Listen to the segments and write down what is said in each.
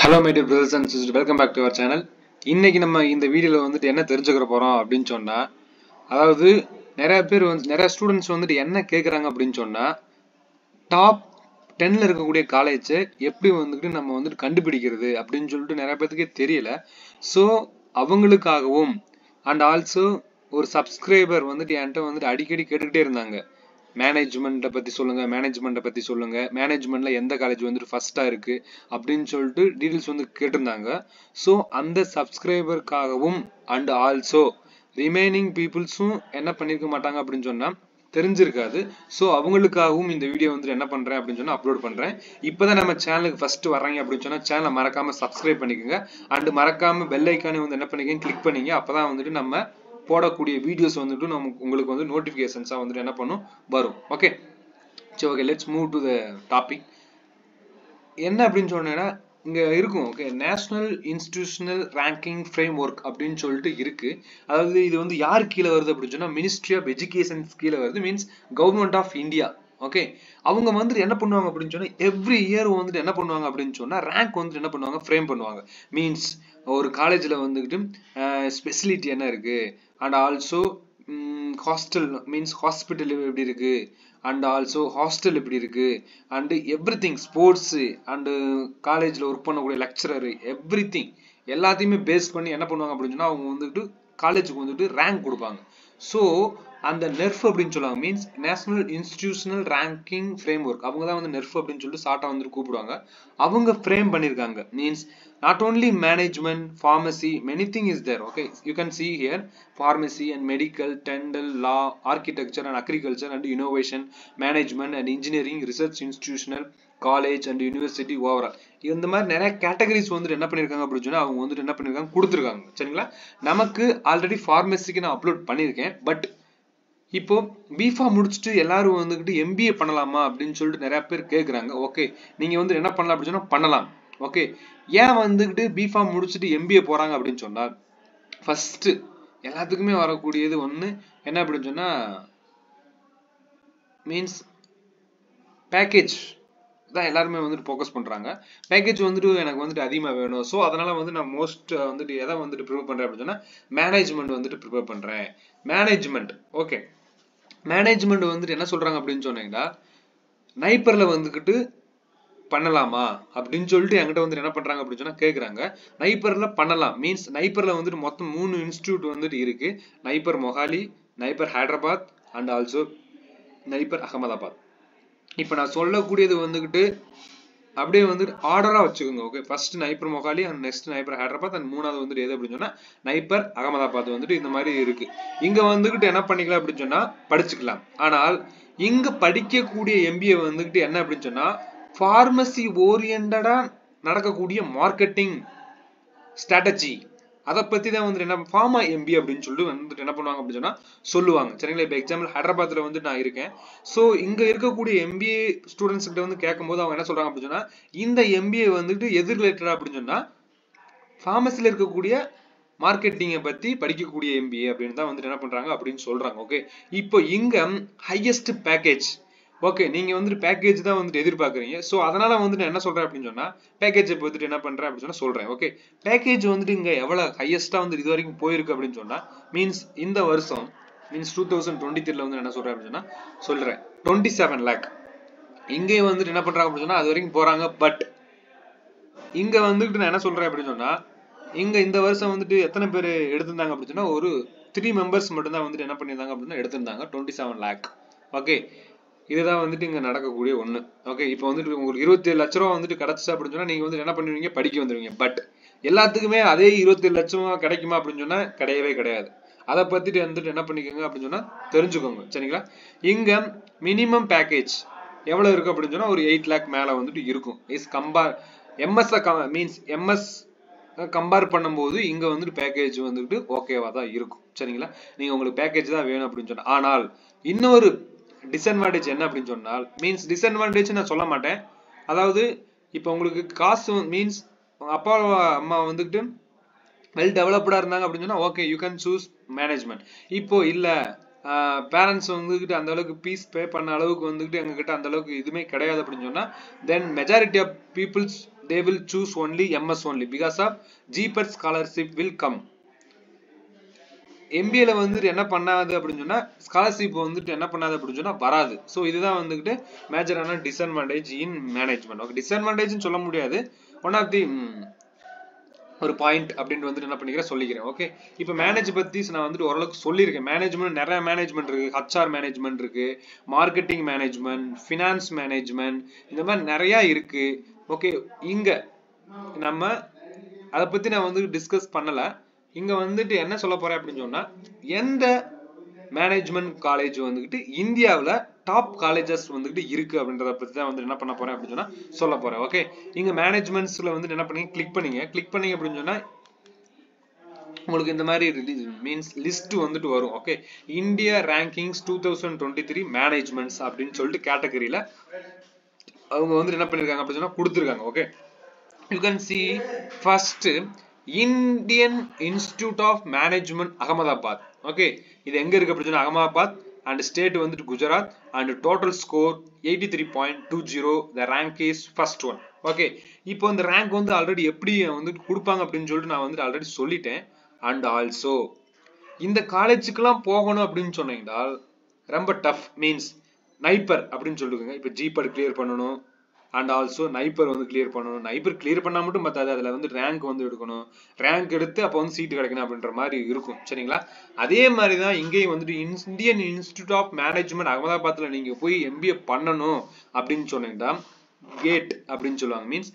hello my dear brothers and sister welcome back to our channel இன்னைக்கு நம்ம இந்த வீடியோவில் வந்துட்டு என்ன தெரிஞ்சுக்கிற போகிறோம் அப்படின்னு சொன்னால் அதாவது நிறைய பேர் வந்து நிறைய ஸ்டூடெண்ட்ஸ் வந்துட்டு என்ன கேட்குறாங்க அப்படின்னு சொன்னால் டாப் டென்னில் இருக்கக்கூடிய காலேஜை எப்படி வந்துட்டு நம்ம வந்துட்டு கண்டுபிடிக்கிறது அப்படின்னு சொல்லிட்டு நிறைய பேர்த்துக்கே தெரியல ஸோ அவங்களுக்காகவும் அண்ட் ஆல்சோ ஒரு சப்ஸ்கிரைபர் வந்துட்டு என்கிட்ட வந்துட்டு அடிக்கடி கேட்டுக்கிட்டே இருந்தாங்க மேனேஜ்மெண்ட்டை பற்றி சொல்லுங்கள் மேனேஜ்மெண்ட்டை பற்றி சொல்லுங்கள் மேனேஜ்மெண்ட்டில் எந்த காலேஜ் வந்துட்டு ஃபஸ்ட்டாக இருக்குது அப்படின்னு சொல்லிட்டு டீட்டெயில்ஸ் வந்து கேட்டிருந்தாங்க ஸோ அந்த சப்ஸ்கிரைபருக்காகவும் அண்ட் ஆல்சோ ரிமைனிங் பீப்புள்ஸும் என்ன பண்ணியிருக்க மாட்டாங்க அப்படின்னு சொன்னால் தெரிஞ்சிருக்காது ஸோ அவங்களுக்காகவும் இந்த வீடியோ வந்துட்டு என்ன பண்ணுறேன் அப்படின்னு சொன்னால் அப்லோட் பண்ணுறேன் இப்போ தான் நம்ம சேனலுக்கு ஃபஸ்ட்டு வர்றாங்க அப்படின்னு சொன்னால் சேனலை மறக்காமல் சப்ஸ்கிரைப் பண்ணிக்கோங்க அண்ட் மறக்காமல் பெல் ஐக்கானே வந்து என்ன பண்ணிக்கங்க கிளிக் பண்ணிங்க அப்போ தான் வந்துட்டு நம்ம போடக்கூடிய வீடியோஸ் வந்துட்டு நம்ம உங்களுக்கு வந்து நோட்டிஃபிகேஷன்ஸாக வந்துட்டு என்ன பண்ணும் வரும் ஓகே சரி okay let's move to the topic என்ன அப்படின்னு சொன்னேன்னா இங்கே இருக்கும் okay national institutional ranking framework அப்படின்னு சொல்லிட்டு இருக்கு அதாவது இது வந்து யார் கீழே வருது அப்படின்னு சொன்னால் மினிஸ்ட்ரி ஆஃப் எஜுகேஷன்ஸ் கீழே வருது means government of India okay அவங்க வந்துட்டு என்ன பண்ணுவாங்க அப்படின்னு சொன்னால் எவ்ரி இயர் வந்துட்டு என்ன பண்ணுவாங்க அப்படின்னு சொன்னால் ரேங்க் வந்துட்டு என்ன பண்ணுவாங்க ஃப்ரேம் பண்ணுவாங்க மீன்ஸ் ஒரு காலேஜில் வந்துக்கிட்டு ஸ்பெசிலிட்டி என்ன இருக்குது and also hostel means hospital எப்படி இருக்குது அண்ட் ஆல்சோ ஹாஸ்டல் எப்படி இருக்குது and everything sports and காலேஜில் ஒர்க் பண்ணக்கூடிய லெக்சரரு எவ்ரி திங் எல்லாத்தையுமே பேஸ் பண்ணி என்ன பண்ணுவாங்க அப்படின்னு சொன்னால் அவங்க வந்துட்டு காலேஜுக்கு வந்துட்டு ரேங்க் கொடுப்பாங்க ஸோ அந்த நெர்ஃப் அப்படின்னு சொல்லுவாங்க means national institutional ranking framework அவங்க தான் வந்து நெர்ஃப் அப்படின்னு சொல்லிட்டு ஷார்ட்டாக வந்துட்டு கூப்பிடுவாங்க அவங்க ஃப்ரேம் பண்ணியிருக்காங்க means not only management pharmacy many thing is there okay you can see here pharmacy and medical dental law architecture and agriculture and innovation management and engineering research institutional college and university overall இந்த மாதிரி நிறைய categories வந்துட்டு என்ன பண்ணியிருக்காங்க அப்படின்னு சொன்னால் அவங்க வந்துட்டு என்ன பண்ணியிருக்காங்க கொடுத்துருக்காங்க சரிங்களா நமக்கு ஆல்ரெடி ஃபார்மசிக்கு நான் அப்லோட் பண்ணியிருக்கேன் பட் இப்போ பிஃபா முடிச்சுட்டு எல்லாரும் வந்துக்கிட்டு எம்பிஏ பண்ணலாமா அப்படின்னு சொல்லிட்டு நிறைய பேர் கேட்குறாங்க ஓகே நீங்கள் வந்து என்ன பண்ணலாம் அப்படின்னு சொன்னால் பண்ணலாம் ஓகே ஏன் வந்துக்கிட்டு பிஃபா முடிச்சுட்டு எம்பிஏ போகிறாங்க அப்படின்னு சொன்னால் ஃபஸ்ட்டு எல்லாத்துக்குமே வரக்கூடியது ஒன்று என்ன அப்படின்னு சொன்னால் மீன்ஸ் பேக்கேஜ் தான் எல்லாருமே வந்துட்டு ஃபோக்கஸ் பண்ணுறாங்க பேக்கேஜ் வந்துட்டு எனக்கு வந்துட்டு அதிகமாக வேணும் ஸோ அதனால் வந்து நான் மோஸ்ட் வந்துட்டு எதை வந்துட்டு ப்ரிப்பேர் பண்ணுறேன் அப்படின்னு சொன்னால் மேனேஜ்மெண்ட் வந்துட்டு ப்ரிப்பேர் பண்ணுறேன் மேனேஜ்மெண்ட் ஓகே மேனேஜ்மெண்ட் வந்துட்டு என்ன சொல்கிறாங்க அப்படின்னு சொன்னீங்கன்னா நைப்பரில் வந்துக்கிட்டு பண்ணலாமா அப்படின்னு சொல்லிட்டு என்கிட்ட வந்துட்டு என்ன பண்ணுறாங்க அப்படின்னு சொன்னால் கேட்குறாங்க நைப்பரில் பண்ணலாம் மீன்ஸ் நைப்பரில் வந்துட்டு மொத்தம் மூணு இன்ஸ்டியூட் வந்துட்டு இருக்குது NIPER Mohali NIPER Hyderabad and also NIPER Ahmedabad இப்போ நான் சொல்லக்கூடியது வந்துக்கிட்டு அப்படியே வந்துட்டு ஆர்டராக வச்சுக்கோங்க okay first NIPER Mohali and next NIPER Hyderabad and மூணாவது வந்துட்டு எது அப்படின்னு சொன்னால் நைப்பர் அகமதாபாத் வந்துட்டு இந்த மாதிரி இருக்கு இங்கே வந்துக்கிட்டு என்ன பண்ணிக்கலாம் அப்படின்னு சொன்னால் படிச்சுக்கலாம் ஆனால் இங்கே படிக்கக்கூடிய எம்பிஏ வந்துக்கிட்டு என்ன அப்படின்னு சொன்னால் ஃபார்மசி ஓரியண்டடாக நடக்கக்கூடிய மார்க்கெட்டிங் ஸ்ட்ராட்டஜி அதை பற்றி தான் வந்துட்டு என்ன ஃபார்மா எம்பி அப்படின்னு சொல்லிட்டு வந்துட்டு என்ன பண்ணுவாங்க அப்படின்னு சொன்னால் சொல்லுவாங்க சரிங்களா இப்போ எக்ஸாம்பிள் ஹைதராபாத்தில் வந்து நான் இருக்கேன் ஸோ இங்கே இருக்கக்கூடிய எம்பிஏ ஸ்டூடெண்ட்ஸ் கிட்ட வந்து கேட்கும்போது அவங்க என்ன சொல்கிறாங்க அப்படின்னு சொன்னால் இந்த எம்பிஏ வந்துட்டு எது ரிலேட்டடாக அப்படின்னு சொன்னால் ஃபார்மசியில் இருக்கக்கூடிய மார்க்கெட்டிங்கை பற்றி படிக்கக்கூடிய எம்பிஏ அப்படின்னு தான் வந்துட்டு என்ன பண்ணுறாங்க அப்படின்னு சொல்கிறாங்க ஓகே இப்போ இங்கே ஹையஸ்ட் பேக்கேஜ் ஓகே நீங்கள் வந்துட்டு பேக்கேஜ் தான் வந்துட்டு எதிர்பார்க்குறீங்க ஸோ அதனால் வந்துட்டு என்ன சொல்கிறேன் அப்படின்னு சொன்னால் பேக்கேஜை வந்துட்டு என்ன பண்ணுறேன் அப்படின்னு சொன்னால் சொல்கிறேன் ஓகே பேக்கேஜ் வந்துட்டு இங்கே எவ்வளோ ஹையஸ்ட்டாக வந்துட்டு இது வரைக்கும் போயிருக்கு அப்படின்னு சொன்னால் மீன்ஸ் இந்த வருஷம் மீன்ஸ் டூ தௌசண்ட் டுவெண்ட்டி த்ரீல வந்து என்ன சொல்கிறேன் அப்படின்னு சொன்னால் சொல்கிறேன் டுவெண்ட்டி செவன் லேக் இங்கேயும் வந்துட்டு என்ன பண்ணுறாங்க அப்படின்னு சொன்னால் அது வரைக்கும் போகிறாங்க பட் இங்கே வந்துட்டு நான் என்ன சொல்கிறேன் அப்படின்னு சொன்னால் இங்கே இந்த வருஷம் வந்துட்டு எத்தனை பேர் எடுத்திருந்தாங்க அப்படின்னு சொன்னால் ஒரு த்ரீ மெம்பர்ஸ் மட்டும்தான் வந்துட்டு என்ன பண்ணியிருந்தாங்க அப்படின்னா எடுத்திருந்தாங்க டுவெண்ட்டி செவன் லேக் ஓகே இதுதான் வந்துட்டு இங்கே நடக்கக்கூடிய ஒன்று ஓகே இப்போ வந்துட்டு உங்களுக்கு இருபத்தேழு லட்ச ரூபா வந்துட்டு கிடச்சிச்சு அப்படின்னு சொன்னால் நீங்கள் வந்துட்டு என்ன பண்ணுவீங்க படிக்க வந்துடுவீங்க பட் எல்லாத்துக்குமே அதே இருபத்தேழு லட்சம் கிடைக்குமா அப்படின்னு சொன்னால் கிடையவே கிடையாது அதை பற்றிட்டு வந்துட்டு என்ன பண்ணிக்கோங்க அப்படின்னு சொன்னால் தெரிஞ்சுக்கோங்க சரிங்களா இங்கே மினிமம் பேக்கேஜ் எவ்வளோ இருக்குது அப்படின்னு சொன்னால் ஒரு எயிட் லேக் மேலே வந்துட்டு இருக்கும் is compare MS means MS compare பண்ணும்போது இங்கே வந்துட்டு பேக்கேஜ் வந்துட்டு ஓகேவாக தான் இருக்கும் சரிங்களா நீங்கள் உங்களுக்கு பேக்கேஜ் தான் வேணும் அப்படின்னு சொன்னால் ஆனால் இன்னொரு டிஸ்அட்வான்டேஜ் என்ன அப்படின்னு சொன்னால் மீன்ஸ் டிஸ்அட்வான்டேஜ் நான் சொல்ல மாட்டேன் அதாவது இப்போ உங்களுக்கு காசு மீன்ஸ் அப்பா அம்மா வந்துட்டு வெல் டெவலப்டாக இருந்தாங்க அப்படின்னு சொன்னால் okay you can choose management இப்போ இல்லை பேரண்ட்ஸ் வந்துக்கிட்டு அந்த அளவுக்கு பீஸ் பே பண்ண அளவுக்கு வந்துக்கிட்டு எங்ககிட்ட அந்த அளவுக்கு இதுவுமே கிடையாது அப்படின்னு சொன்னால் then majority of peoples they will choose only ms only because of gpet scholarship will come எம்பிஏல வந்துட்டு என்ன பண்ணாது அப்படின்னு சொன்னா ஸ்காலர்ஷிப் வந்துட்டு என்ன பண்ணாது அப்படின்னு சொன்னா வராது ஸோ இதுதான் வந்துகிட்டு மேஜரான டிஸ்அட்வான்டேஜ் இன் மேனேஜ்மெண்ட் ஓகே டிஸ்அட்வான்டேஜ்னு சொல்ல முடியாது ஒன் ஆஃப் தி ஒரு பாயிண்ட் அப்படின்னு வந்துட்டு என்ன பண்ணிக்கிறேன் சொல்லிக்கிறேன் ஓகே இப்போ மேனேஜ் பத்தி நான் வந்துட்டு ஓரளவுக்கு சொல்லியிருக்கேன் மேனேஜ்மெண்ட் நிறைய மேனேஜ்மெண்ட் இருக்கு ஹச்ஆர் மேனேஜ்மெண்ட் இருக்கு மார்க்கெட்டிங் மேனேஜ்மெண்ட் ஃபினான்ஸ் மேனேஜ்மெண்ட் இந்த மாதிரி நிறைய இருக்கு ஓகே இங்க நம்ம அதை பத்தி நான் வந்து டிஸ்கஸ் பண்ணல இங்க வந்துட்டு என்ன சொல்ல போறேன் அப்படின்னு சொன்னா எந்த மேனேஜ்மெண்ட் காலேஜ் வந்துகிட்டு இந்தியாவில் டாப் காலேஜஸ் வந்துகிட்டு இருக்கு அப்படின்றத பத்தி தான் வந்து என்ன பண்ண போறேன் அப்படின்னு சொன்னா சொல்ல போறேன் ஓகே இங்க மேனேஜ்மெண்ட்ஸ்ல வந்து என்ன பண்ணீங்க கிளிக் பண்ணீங்க கிளிக் பண்ணீங்க அப்படின்னு சொன்னா உங்களுக்கு இந்த மாதிரி மீன்ஸ் லிஸ்ட் வந்துட்டு வரும் okay India rankings two thousand twenty three managements அப்படின்னு சொல்லிட்டு கேட்டகரியில அவங்க வந்து என்ன பண்ணிருக்காங்க அப்படின்னு சொன்னா கொடுத்துருக்காங்க okay you can see first Indian institute of management Ahmedabad okay இது எங்க இருக்கு அப்படின்னு சொன்னா அகமதாபாத் அண்ட் ஸ்டேட் வந்துட்டு Gujarat and total score eighty three point two zero the rank is first one okay இப்போ இந்த ரேங்க் வந்து ஆல்ரெடி எப்படி வந்துட்டு கொடுப்பாங்க அப்படின்னு சொல்லிட்டு நான் வந்துட்டு ஆல்ரெடி சொல்லிட்டேன் அண்ட் ஆல்சோ இந்த காலேஜுக்கெல்லாம் போகணும் அப்படின்னு சொன்னீங்கன்னா ரொம்ப டஃப் மீன்ஸ் நைப்பர் அப்படின்னு சொல்லிருக்காங்க இப்போ ஜிபட் கிளியர் பண்ணணும் அண்ட் ஆல்சோ நைப்பர் வந்து கிளியர் பண்ணணும் நைப்பர் கிளியர் பண்ணா மட்டும் பத்தாது அதில் வந்து ரேங்க் வந்து எடுக்கணும் ரேங்க் எடுத்து அப்போ வந்து சீட்டு கிடைக்கணும் அப்படின்ற மாதிரி இருக்கும் சரிங்களா அதே மாதிரி தான் இங்கேயும் வந்துட்டு இந்தியன் இன்ஸ்டியூட் ஆஃப் மேனேஜ்மெண்ட் அகமதாபாத்தில் நீங்கள் போய் எம்பிஏ பண்ணணும் அப்படின்னு சொன்னீங்கன்னா கேட் அப்படின்னு சொல்லுவாங்க மீன்ஸ்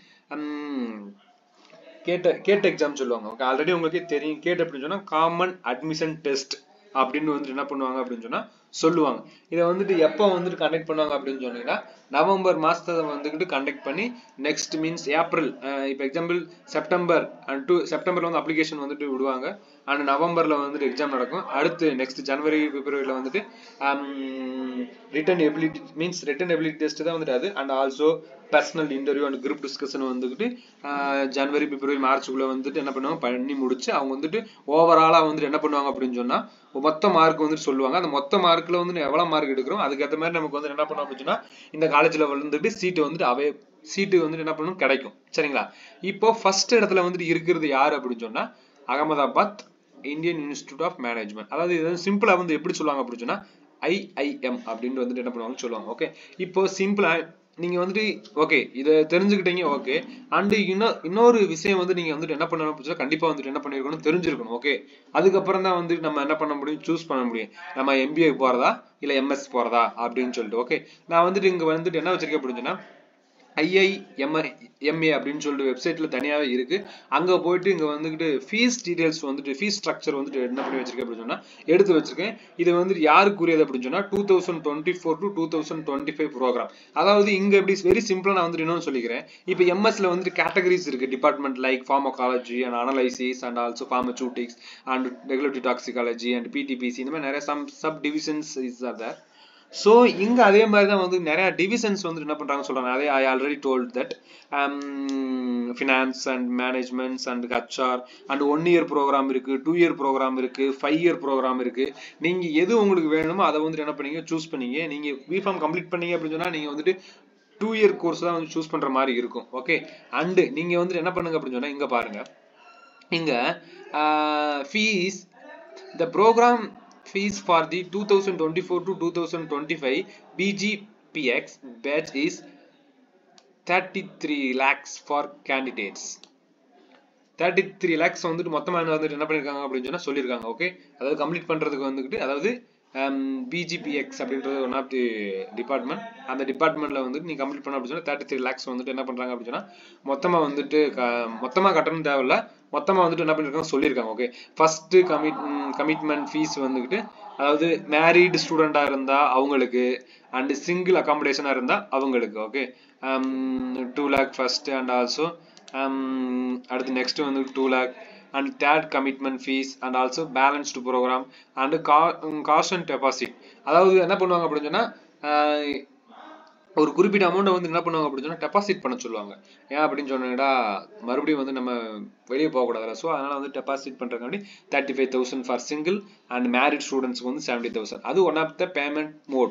கேட்ட கேட் எக்ஸாம் சொல்லுவாங்க ஓகே ஆல்ரெடி உங்களுக்கே தெரியும் கேட் அப்படின்னு சொன்னா காமன் அட்மிஷன் டெஸ்ட் அப்படின்னு வந்துட்டு என்ன பண்ணுவாங்க அப்படின்னு சொன்னா சொல்லுவாங்க இதை வந்துட்டு எப்போ வந்துட்டு கண்டக்ட் பண்ணுவாங்க அப்படின்னு சொன்னீங்கன்னா நவம்பர் மாசத்தை வந்துக்கிட்டு கண்டக்ட் பண்ணி நெக்ஸ்ட் மீன்ஸ் ஏப்ரல் இப்போ எக்ஸாம்பிள் செப்டம்பர் அண்ட் டூ செப்டம்பர்ல வந்து அப்ளிகேஷன் வந்துட்டு விடுவாங்க அண்ட் நவம்பர்ல வந்துட்டு எக்ஸாம் நடக்கும் அடுத்து நெக்ஸ்ட் ஜனவரி பிப்ரவரியில வந்துட்டு written ability means written ability test தான் வந்துட்டு அது and also personal interview and group discussion வந்துட்டு ஜனவரி பிப்ரவரி மார்ச்சுக்குள்ள வந்துட்டு என்ன பண்ணுவாங்க பண்ணி முடிச்சு அவங்க வந்துட்டு ஓவராலா வந்துட்டு என்ன பண்ணுவாங்க அப்படின்னு சொன்னா மொத்த மார்க் வந்துட்டு சொல்லுவாங்க அந்த மொத்த மார்க்ல வந்து எவ்வளவு மார்க் எடுக்கிறோம் அதுக்கேற்ற மாதிரி நமக்கு வந்து என்ன பண்ணுவோம் அப்படின்னு சொன்னா இந்த காலேஜ்ல வந்துட்டு சீட்டு வந்துட்டு அவே சீட்டு வந்துட்டு என்ன பண்ணும் கிடைக்கும் சரிங்களா இப்போ ஃபர்ஸ்ட் இடத்துல வந்துட்டு இருக்கிறது யாரு அப்படின்னு சொன்னா Ahmedabad Indian institute of management அதாவது இது சிம்பிளா வந்து எப்படி சொல்லுவாங்க அப்படின்னு சொன்னா ஐஐஎம் அப்படின்னு வந்துட்டு என்ன பண்ணுவாங்க சொல்லுவாங்க ஓகே இப்போ சிம்பிளா நீங்க வந்துட்டு ஓகே இதை தெரிஞ்சுக்கிட்டீங்க ஓகே அண்ட் இன்னும் இன்னொரு விஷயம் வந்து நீங்க வந்துட்டு என்ன பண்ணணும் அப்படின்னு கண்டிப்பா வந்துட்டு என்ன பண்ணிருக்கணும் தெரிஞ்சிருக்கணும் ஓகே அதுக்கப்புறம் தான் வந்து நம்ம என்ன பண்ண முடியும் சூஸ் பண்ண முடியும் நம்ம எம்பிஏ போறதா இல்ல எம்எஸ் போறதா அப்படின்னு சொல்லிட்டு ஓகே நான் வந்துட்டு இங்க வந்துட்டு என்ன வச்சிருக்கேன் அப்படின்னு சொன்னா ஐஐஎம்ஐ எம்ஏ அப்படின்னு சொல்லிட்டு வெப்சைட்ல தனியாவே இருக்கு அங்க போயிட்டு இங்க வந்துட்டு ஃபீஸ் டீடைல்ஸ் வந்துட்டு ஃபீஸ் ஸ்ட்ரக்சர் வந்துட்டு என்ன பண்ணி வச்சிருக்கேன் அப்படின்னு சொன்னா எடுத்து வச்சிருக்கேன் இது வந்துட்டு யாருக்குரியது அப்படின்னு சொன்னா two thousand twenty four to two thousand twenty five programme அதாவது இங்க எப்படி வெரி சிம்பிளா நான் வந்துட்டு இன்னொன்னு சொல்லிக்கிறேன் இப்போ எம்எஸ்ல வந்துட்டு கேட்டகரிஸ் இருக்கு department like pharmacology and analysis and also pharmaceutics and regulatory toxicology and பிடிபிசி இந்த மாதிரி நிறைய some sub divisions is are there so இங்க அதே மாதிரி தான் வந்து நிறைய டிவிஷன்ஸ் வந்து என்ன பண்றாங்க சொல்றாங்க அதே I already told that finance and managements and HR and one year programme இருக்கு டூ இயர் ப்ரோக்ராம் இருக்கு ஃபைவ் இயர் ப்ரோக்ராம் இருக்கு நீங்க எது உங்களுக்கு வேணுமோ அதை வந்துட்டு என்ன பண்ணீங்க சூஸ் பண்ணீங்க நீங்க பிஃபார்ம் கம்ப்ளீட் பண்ணீங்க அப்படின்னு சொன்னா நீங்க வந்துட்டு டூ இயர் கோர்ஸ் தான் வந்து சூஸ் பண்ற மாதிரி இருக்கும் ஓகே அண்டு நீங்க வந்துட்டு என்ன பண்ணுங்க அப்படின்னு சொன்னா இங்க பாருங்க இங்க fees the programme fees for the 2024 to 2025 BGPX batch is 33 lakhs for candidates 33 lakhs வந்துட்டு மொத்தமா வந்துட்டு என்ன பண்ணிருக்காங்க அப்படின்னு சொன்னா சொல்லியிருக்காங்க ஓகே அதாவது கம்ப்ளீட் பண்றதுக்கு வந்துட்டு அதாவது பிஜிபிஎக்ஸ் அப்படின்றது ஒன் ஆஃப் தி டிபார்ட்மெண்ட் அந்த டிபார்ட்மெண்ட்ல வந்துட்டு நீ கம்ப்ளீட் பண்ண அப்படின்னு சொன்னா தேர்ட்டி த்ரீ லேக்ஸ் வந்துட்டு என்ன பண்றாங்க அப்படின்னு சொன்னா மொத்தமா வந்துட்டு மொத்தமா கட்டணும் தேவையில்ல மொத்தமா வந்துட்டு என்ன பண்ணிருக்காங்க சொல்லியிருக்காங்க okay first commit commitment fees வந்துக்கிட்டு அதாவது மேரீடு ஸ்டூடெண்டா இருந்தா அவங்களுக்கு அண்ட் சிங்கிள் அகாமடேஷனா இருந்தா அவங்களுக்கு okay two lakh first and also அடுத்து நெக்ஸ்ட் வந்து two lakh and third commitment fees and also balanced programme and cost and deposit அதாவது என்ன பண்ணுவாங்க அப்படின்னு சொன்னா ஒரு குறிப்பிட்ட அமௌண்ட்டை வந்து என்ன பண்ணுவாங்க அப்படின்னு சொன்னா டெபாசிட் பண்ண சொல்லுவாங்க ஏன் அப்படின்னு சொன்னீங்கன்னா மறுபடியும் வந்து நம்ம வெளியே போகக்கூடாதுல ஸோ அதனால வந்து டெபாசிட் பண்றதுக்காண்டி thirty five thousand for single and married ஸ்டூடெண்ட்ஸ்க்கு வந்து செவன்டி தௌசண்ட் அது one of the payment mode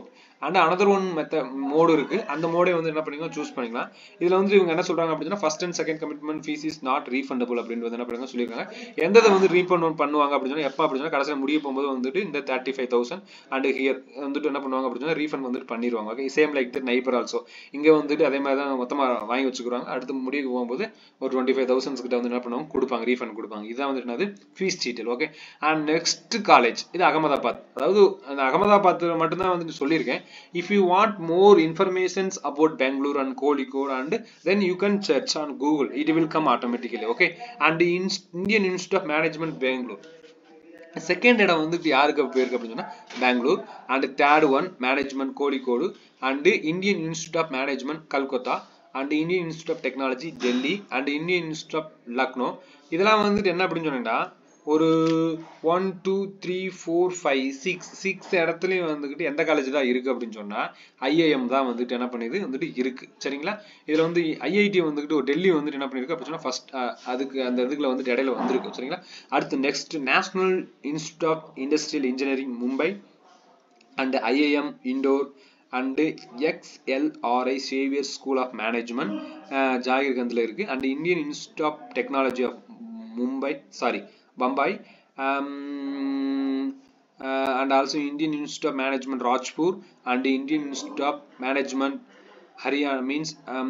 and another one method mode இருக்கு அந்த மோடே வந்து என்ன பண்ணிக்கலாம் சூஸ் பண்ணிக்கலாம் இதுல வந்து இவங்க என்ன சொல்றாங்க அப்படின்னா first and second commitment fees is not refundable அப்படின்றது என்ன பண்ணுங்க சொல்லியிருக்காங்க எந்த வந்து ரீஃபண்ட் பண்ணுவாங்க அப்படின்னு எப்போ அப்படின்னு கடைசியில் முடிய போகும்போது வந்துட்டு இந்த thirty five thousand and here வந்துட்டு என்ன பண்ணுவாங்க அப்படின்னு ரீஃபண்ட் வந்துட்டு பண்ணிடுவாங்க okay same like the NIPER also இங்கே வந்துட்டு அதே மாதிரி தான் மொத்தமாக வாங்கி வச்சுக்கிறாங்க அடுத்து முடிய போகும்போது ஒரு டுவெண்ட்டி ஃபைவ் தௌசண்ட்ஸ் கிட்ட வந்து என்ன பண்ணுவாங்க கொடுப்பாங்க ரீஃபண்ட் கொடுப்பாங்க இதான் வந்துட்டு என்னது fees detail okay and next college இது அகமதாபாத் அதாவது அந்த அகமதாபாத் மட்டும்தான் வந்துட்டு சொல்லியிருக்கேன் if you want more informations about Bangalore and Kozhikode and then you can search on Google it will come automatically okay and Indian institute of management Bangalore second இடம் வந்துட்டு யாருக்கு போயிருக்கு அப்படின்னு சொன்னா Bangalore and third one management Kozhikode and Indian institute of management Calcutta and Indian institute of technology Delhi and Indian institute of Lucknow இதெல்லாம் வந்துட்டு என்ன அப்படின்னு சொன்னீங்கன்னா ஒரு one two three four five six six இடத்துலையும் வந்துக்கிட்டு எந்த காலேஜ் தான் இருக்கு அப்படின்னு சொன்னா ஐஐஎம் தான் வந்துட்டு என்ன பண்ணுது வந்துட்டு இருக்கு சரிங்களா இதுல வந்து ஐஐடி வந்துக்கிட்டு ஒரு டெல்லி வந்துட்டு என்ன பண்ணிருக்கு அப்படின்னு சொன்னா ஃபர்ஸ்ட் அதுக்கு அந்த இதுக்குள்ள வந்துட்டு இடையில வந்திருக்கு சரிங்களா அடுத்து next national institute of industrial engineering Mumbai and IIM Indore and XLRI Xavier school of management ஜாகிர்கந்தில் இருக்கு and Indian institute of technology of Mumbai sorry Bombay and also Indian institute of management Rajpur and Indian institute of management Haryana means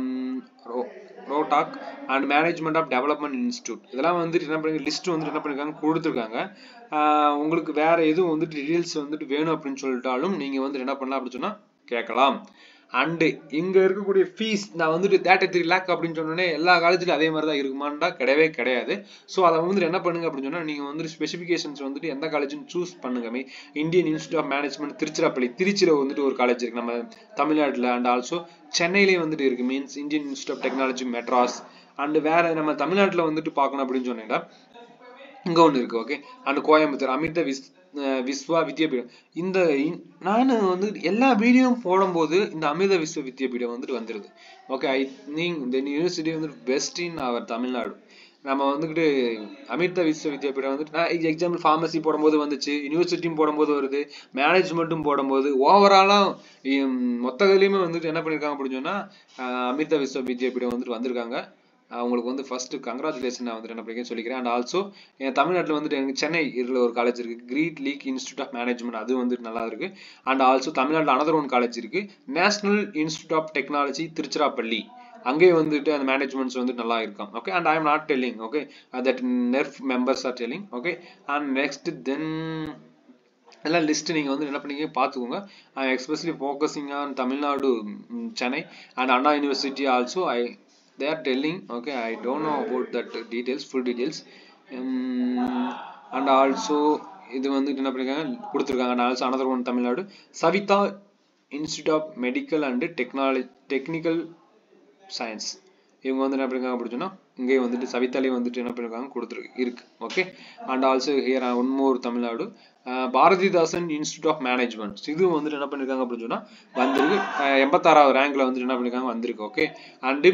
Rohtak and management of development institute இதெல்லாம் வந்துட்டு என்ன பண்ணி list வந்துட்டு என்ன பண்ணிருக்காங்க கொடுத்துருக்காங்க உங்களுக்கு வேற எதுவும் வந்துட்டு டீடைல்ஸ் வந்துட்டு வேணும் அப்படின்னு சொல்லிட்டாலும் நீங்க வந்து என்ன பண்ணலாம் அப்படின்னு சொன்னா கேட்கலாம் அண்டு இங்க இருக்கக்கூடிய ஃபீஸ் நான் வந்துட்டு தேர்ட்டி த்ரீ லேக் அப்படின்னு சொன்னோன்னே எல்லா காலேஜ்லயும் அதே மாதிரி தான் இருக்குமான்டா கிடையவே கிடையாது ஸோ அதை வந்துட்டு என்ன பண்ணுங்க அப்படின்னு சொன்னா நீங்க வந்துட்டு ஸ்பெசிஃபிகேஷன்ஸ் வந்துட்டு எந்த காலேஜ்னு சூஸ் பண்ணுங்க me Indian institute of management Tiruchirappalli திருச்சியில வந்துட்டு ஒரு காலேஜ் இருக்கு நம்ம தமிழ்நாட்டில் அண்ட் ஆல்சோ சென்னையிலேயே வந்துட்டு இருக்கு means Indian institute of technology Madras and வேற நம்ம தமிழ்நாட்டில் வந்துட்டு பார்க்கணும் அப்படின்னு சொன்னீங்கன்னா இங்க ஒன்று இருக்கு ஓகே அண்ட் கோயம்புத்தூர் அமிர்த விஸ் விஸ்வா வித்யாபீடம் இந்த நான் வந்து எல்லா வீடியோவும் போடும்போது இந்த அமிர்த விஸ்வ வித்யாபீடம் வந்துட்டு வந்துருது ஓகே ஐ திங்க் இந்த யூனிவர்சிட்டி வந்துட்டு பெஸ்ட் இன் அவர் தமிழ்நாடு நம்ம வந்துக்கிட்டு அமிர்த விஸ்வ வித்யாபீடம் வந்துட்டு நான் எக்ஸாம்பிள் ஃபார்மசி போடும்போது வந்துச்சு யூனிவர்சிட்டியும் போடும்போது வருது மேனேஜ்மெண்ட்டும் போடும்போது ஓவராலாக மொத்த இதுலையுமே வந்துட்டு என்ன பண்ணியிருக்காங்க அப்படின்னு சொன்னால் அமிர்த விஸ்வ வித்யாபீடம் வந்துட்டு வந்திருக்காங்க அவங்களுக்கு வந்து ஃபர்ஸ்ட் கங்க்ராச்சுலேஷன் நான் வந்துட்டு என்ன பண்ணிக்க சொல்லிக்கிறேன் அண்ட் ஆல்சோ என் தமிழ்நாட்டில் வந்துட்டு எனக்கு சென்னை இதில் ஒரு காலேஜ் இருக்கு great lakes institute of management அது வந்துட்டு நல்லா இருக்கு அண்ட் ஆல்சோ தமிழ்நாட்டில் அனதர் ஒன் காலேஜ் இருக்கு national institute of technology Tiruchirappalli அங்கே வந்துட்டு அந்த மேனேஜ்மெண்ட்ஸ் வந்து நல்லா இருக்கும் okay and I am not telling okay that NIRF members are telling okay and next then எல்லாம் லிஸ்ட் நீங்கள் வந்து என்ன பண்ணீங்க பார்த்துக்கோங்க I especially focusing on Tamil Nadu Chennai and Anna university also I they are telling okay i don't know about that details full details um, and also இது வந்துட்டு என்ன பண்ணிருக்காங்க கொடுத்துருக்காங்க and also another one Tamil Nadu Saveetha institute of medical and technology technical science இவங்க வந்து என்ன பண்ணிருக்காங்க அப்படி சொன்னா இங்கே வந்துட்டு சவிதாலே வந்துட்டு என்ன பண்ணிருக்காங்க கொடுத்துருக்கு இருக்கு okay and also here one more Tamil Nadu Bharathidasan institute of management இது வந்துட்டு என்ன பண்ணிருக்காங்க அப்படின்னு சொன்னா வந்திருக்கு எண்பத்தாறாவது ரேங்க்ல வந்துட்டு என்ன பண்ணிருக்காங்க வந்திருக்கு okay and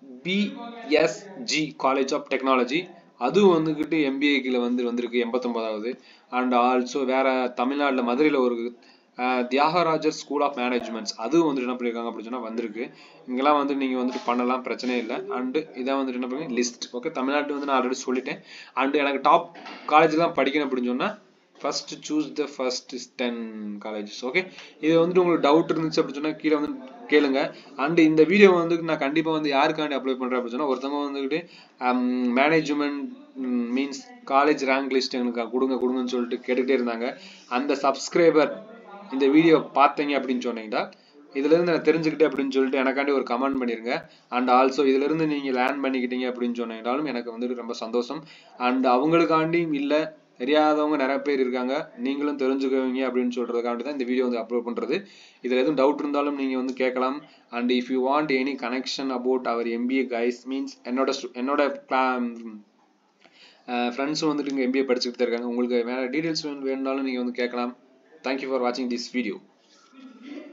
PSG college of technology அதுவும் வந்துக்கிட்டு எம்பிஏக்கில் வந்து வந்திருக்கு எண்பத்தொன்பதாவது அண்ட் ஆல்சோ வேற தமிழ்நாட்டில் மதுரையில் ஒரு தியாகராஜர் ஸ்கூல் ஆஃப் மேனேஜ்மெண்ட்ஸ் அதுவும் வந்துட்டு என்ன பண்ணியிருக்காங்க அப்படின்னு சொன்னால் வந்திருக்கு இங்கெல்லாம் வந்து நீங்கள் வந்துட்டு பண்ணலாம் பிரச்சனை இல்லை அண்டு இதான் வந்துட்டு என்ன பண்ணுங்க லிஸ்ட் ஓகே தமிழ்நாட்டு வந்து நான் ஆல்ரெடி சொல்லிட்டேன் அண்டு எனக்கு டாப் காலேஜ்லாம் படிக்கணும் அப்படின்னு சொன்னால் first choose the first ten colleges okay இது வந்துட்டு உங்களுக்கு டவுட் இருந்துச்சு அப்படின்னு சொன்னால் கீழே வந்து கேளுங்க அண்ட் இந்த வீடியோ வந்து நான் கண்டிப்பாக வந்து யாருக்காண்டி அப்ளை பண்ணுறேன் அப்படின்னு சொன்னால் ஒருத்தவங்க வந்துக்கிட்டு management means college rank list எங்களுக்கு கொடுங்க கொடுங்கன்னு சொல்லிட்டு கேட்டுக்கிட்டே இருந்தாங்க அந்த சப்ஸ்கிரைபர் இந்த வீடியோ பார்த்தீங்க அப்படின்னு சொன்னீங்கன்னா இதுல இருந்து நான் தெரிஞ்சுக்கிட்டேன் அப்படின்னு சொல்லிட்டு எனக்காண்டி ஒரு கமெண்ட் பண்ணிருங்க அண்ட் ஆல்சோ இதுல இருந்து நீங்க லேர்ன் பண்ணிக்கிட்டீங்க அப்படின்னு சொன்னீங்கனாலும் எனக்கு வந்துட்டு ரொம்ப சந்தோஷம் அண்ட் அவங்களுக்காண்டி இல்ல தெரியாதவங்க நிறைய பேர் இருக்காங்க நீங்களும் தெரிஞ்சுக்குவீங்க அப்படின்னு சொல்றதுக்காண்டி தான் இந்த வீடியோ வந்து அப்லோட் பண்றது இதுல எதுவும் டவுட் இருந்தாலும் நீங்க வந்து கேட்கலாம் and if you want any connection about our MBA guys means என்னோட என்னோட ஃப்ரெண்ட்ஸும் வந்துட்டு இங்கே எம்பிஏ படிச்சுட்டு இருக்காங்க உங்களுக்கு வேற டீடைல்ஸ் வேணும்னாலும் நீங்கள் வந்து கேட்கலாம் தேங்க்யூ ஃபார் வாட்சிங் திஸ் வீடியோ